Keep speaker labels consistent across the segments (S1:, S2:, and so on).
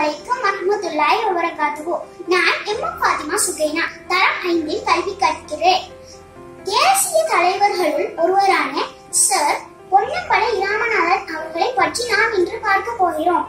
S1: அலைக்கும் வரமத்துல்லாஹி வபரகாத்துஹு நான் எம் ஃபாத்திமா சுகைனா தரம் ஐந்தில் கல்வி கற்கிறேன் தேசிய தலைவர்களுள் ஒருவரான சர் பொன்னம்பல இராமநாதன் அவர்களை பற்றி நாம் இன்று பார்க்க போகிறோம்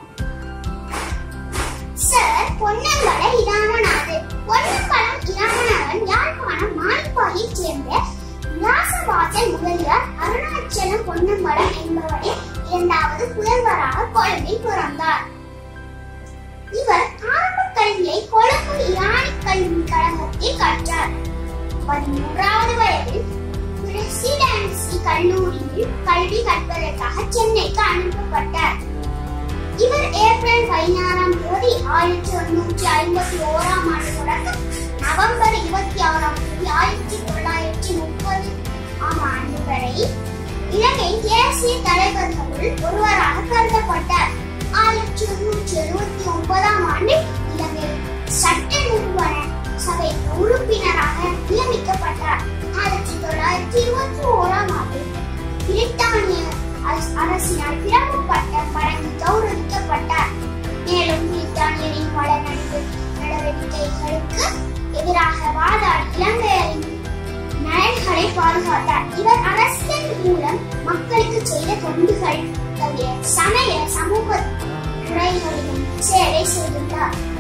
S1: சார் பொன்னம்பல இராமநாதன் பொன்னம்பலம் இராமநாதன் யாழ்ப்பாணம் மாணிப்பாயைச் சேர்ந்த வியாசவாசல் முதலியார் அருணாச்சலம் பொன்னம்பலம் என்பவரே இரண்டாவது புதல்வராக கொழும்பில் பிறந்தார் இவர் ஆரம்ப கல்வியை கொழும்பு இராணி கல்வி கழகத்தில் கற்றார் பதிமூன்றாவது வயதில் பிரசிடென்சி கல்லூரியில் கல்வி கற்பதற்காக சென்னைக்கு அனுப்பப்பட்டார் இவர் ஏப்ரல் பதினாறாம் தேதி ஆயிரத்தி எண்ணூற்றி ஐம்பத்தி ஓராம் ஆண்டு தொடக்கம் நவம்பர் இருபத்தி ஆறாம் தேதி ஆயிரத்தி தொள்ளாயிரத்தி முப்பது ஆம் ஆண்டு வரை இலங்கை தேசிய தலைவர்களுள் ஒருவராக கருதப்பட்டார் ஆயிரத்தி எண்ணூற்றி எழுபத்தி ஒன்பதாம் ஆண்டு இலங்கை சட்ட நிறுவன சபை உறுப்பினராக நியமிக்கப்பட்டார் ஆயிரத்தி தொள்ளாயிரத்தி இருபத்தி ஓராம் ஆண்டு பிரித்தானிய அரச- அரசினால் பிரபு பட்டம் வழங்கி கௌரவிக்கப்பட்டார் மேலும் பிரித்தானியரின் வள நடிப்பு நடவடிக்கைகளுக்கு எதிராக வாதாடி இலங்கையரின் நலன்களை பாதுகாத்தார் இவர் அரசியல் மூலம் மக்களுக்கு செய்த தொண்டுகள் தவிர சமய சமூக துறைகளிலும் சேவை செய்துள்ளார்